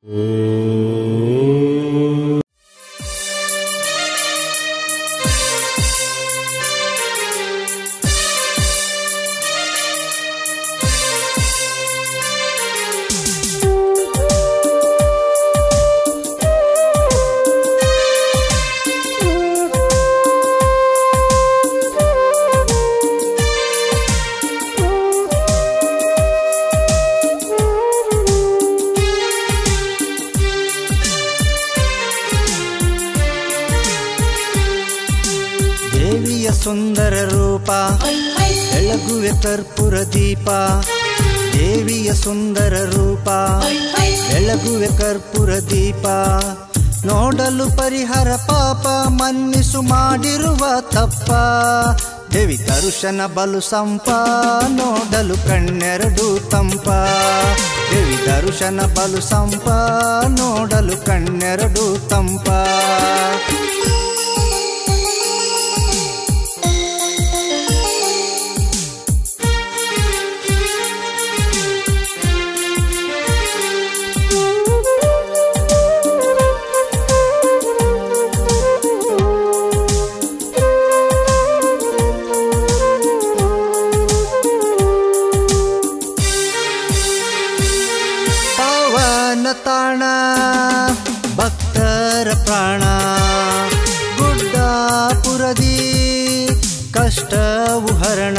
ದೇವಿಯ ಸುಂದರ ರೂಪ ಬೆಳಗುವೆ ಕರ್ಪೂರ ದೀಪ ದೇವಿಯ ಸುಂದರ ರೂಪ ಬೆಳಗುವೆ ಕರ್ಪೂರ ದೀಪ ನೋಡಲು ಪರಿಹಾರ ಪಾಪ ಮನ್ನಿಸು ಮಾಡಿರುವ ತಪ್ಪ ದೇವಿ ದರ್ಶನ ಬಲು ಸಂಪ ನೋಡಲು ಕಣ್ಣೆರಡು ತಂಪ ದೇವಿ ದರ್ಶನ ಬಲು ಸಂಪ ನೋಡಲು ಕಣ್ಣೆರಡು ತಂಪ ಪಾವನ ತಾಣ ಭಕ್ತರ ಪ್ರಾಣ ಗುಡ್ಡಾಪುರದಿ ಕಷ್ಟವು ಹರಣ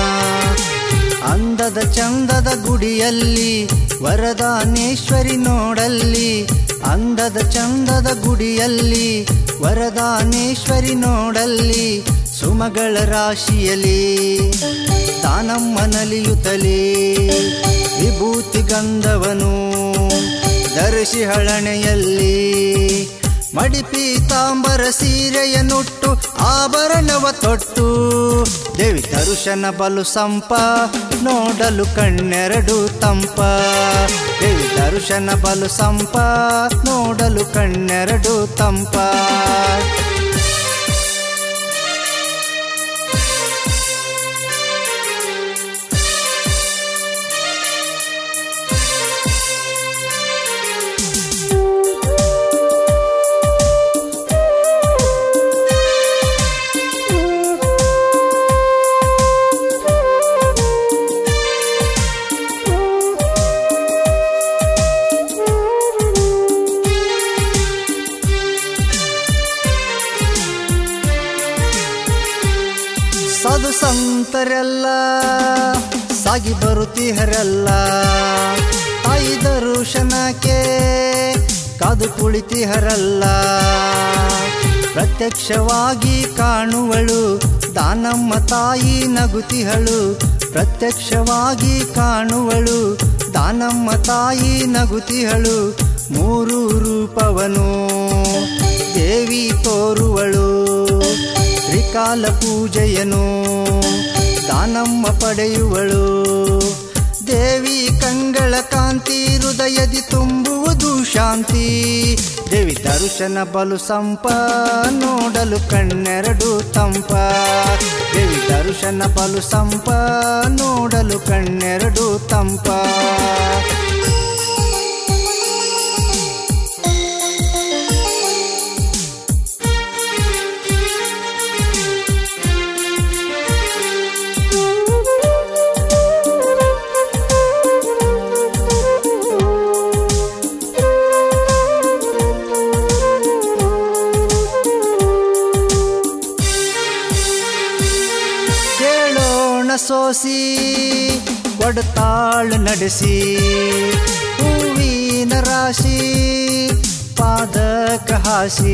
ಅಂದದ ಚಂದದ ಗುಡಿಯಲ್ಲಿ ವರದಾನೇಶ್ವರಿ ನೋಡಲ್ಲಿ ಅಂದದ ಚಂದದ ಗುಡಿಯಲ್ಲಿ ವರದಾನೇಶ್ವರಿ ನೋಡಲ್ಲಿ ಸುಮಗಳ ರಾಶಿಯಲ್ಲಿ ತಾನಮ್ಮ ನಲಿಯುತ್ತಲೇ ವಿಭೂತಿ ಗಂಧವನು ಧರಿಸಿ ಹಳಣೆಯಲ್ಲಿ ಮಡಿಪಿ ತಾಂಬರ ಸೀರೆಯ ನುಟ್ಟು ಆಭರಣವ ತೊಟ್ಟು ದೇವಿ ದರ್ಶನ ಬಲು ಸಂಪ ನೋಡಲು ಕಣ್ಣೆರಡು ತಂಪ ದೇವಿ ದರ್ಶನ ಬಲು ಸಂಪ ನೋಡಲು ಕಣ್ಣೆರಡು ತಂಪ ಸಾಧು ಸಂತರೆಲ್ಲ ಸಾಗಿ ಬರುತ್ತಿಹರಲ್ಲ ತಾಯಿ ದರ್ಶನಕ್ಕೆ ಕಾದು ಕುಳಿತಿಹರಲ್ಲ ಪ್ರತ್ಯಕ್ಷವಾಗಿ ಕಾಣುವಳು ದಾನಮ್ಮ ತಾಯಿ ನಗುತಿಹಳು ಪ್ರತ್ಯಕ್ಷವಾಗಿ ಕಾಣುವಳು ದಾನಮ್ಮ ತಾಯಿ ನಗುತಿಹಳು ಮೂರು ರೂಪವನು ದೇವಿ ತೋರುವಳು ತ್ರಿಕಾಲ ಪೂಜೆಯನು ದಾನಮ್ಮ ಪಡೆಯುವಳು ದೇವಿ ಕಂಗಳ ಕಾಂತಿ ಹೃದಯದಿ ತುಂಬುವುದು ಶಾಂತಿ ದೇವಿ ದರ್ಶನ ಬಲು ಸಂಪ ನೋಡಲು ಕಣ್ಣೆರಡು ತಂಪ ದೇವಿ ದರ್ಶನ ಬಲು ಸಂಪ ನೋಡಲು ಕಣ್ಣೆರಡು ತಂಪ ಕೇಳೋಣ ಸೋಸಿ ಒಡತಾಳು ನಡೆಸಿ ಹೂವಿನ ರಾಶಿ ಪಾದಕ ಹಾಸಿ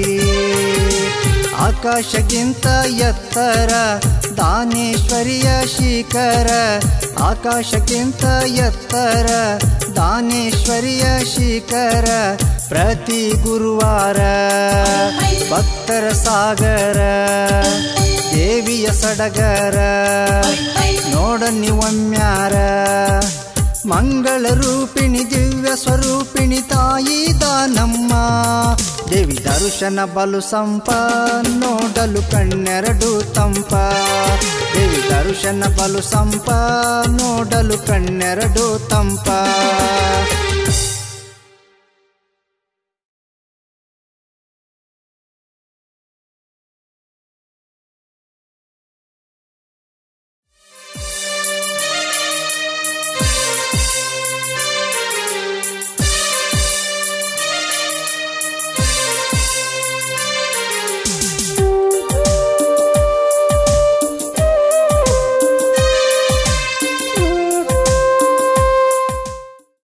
ಆಕಾಶಕ್ಕಿಂತ ಎತ್ತರ ದಾನೇಶ್ವರಿಯ ಶಿಖರ ಆಕಾಶಕ್ಕಿಂತ ಎತ್ತರ ದಾನೇಶ್ವರಿಯ ಶಿಖರ ಪ್ರತಿ ಗುರುವಾರ ಭಕ್ತರ ಸಾಗರ ದೇವಿಯ ಸಡಗರ ನೋಡ ನೀವೊಮ್ಮ್ಯಾರ ಮಂಗಳ ರೂಪಿಣಿ ದಿವ್ಯ ಸ್ವರೂಪಿಣಿ ತಾಯಿ ದಾನಮ್ಮ ದೇವಿ ದರ್ಶನ ಬಲು ಸಂಪ ನೋಡಲು ಕಣ್ಣೆರಡು ತಂಪ ದೇವಿ ದರ್ಶನ ಬಲು ಸಂಪ ನೋಡಲು ಕಣ್ಣೆರಡು ತಂಪ